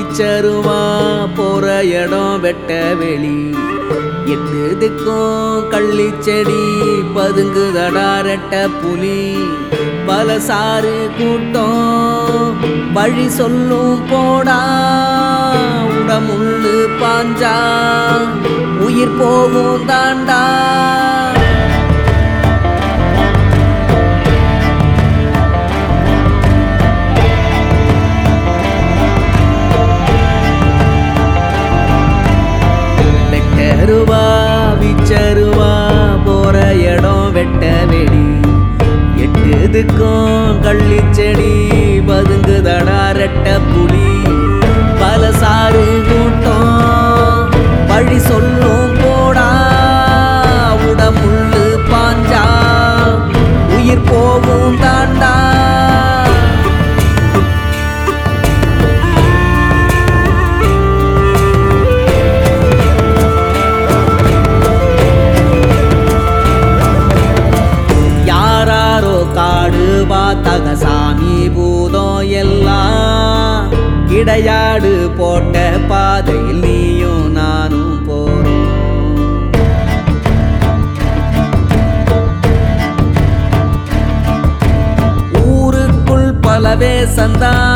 விச்சருவா போற இடம் வெட்ட வெளி எட்டு திக்கும் கள்ளி செடி பதுங்குதடா ரெட்ட புலி பல சாறு கூட்டம் வழி சொல்லும் போடா உடமுள்ளு பாஞ்சா உயிர் போகும் தாண்டா வெட்டருவா விச்சருவா போற இடம் வெட்ட வெடி எட்டுதுக்கும் கள்ளி செடி பதுங்குதடா ரெட்ட புலி பல சாறு கூட்டம் வழி சொல்லும் போடா உடமுள்ளு பாஞ்சா உயிர் போகும் தாண்டா யாராரோ காடு பார்த்தாங்க சாமி பூதம் எல்லாம் இடையாடு போட்ட பாதையில் நீயும் நானும் போறோம் ஊருக்குள் பலவே சந்தா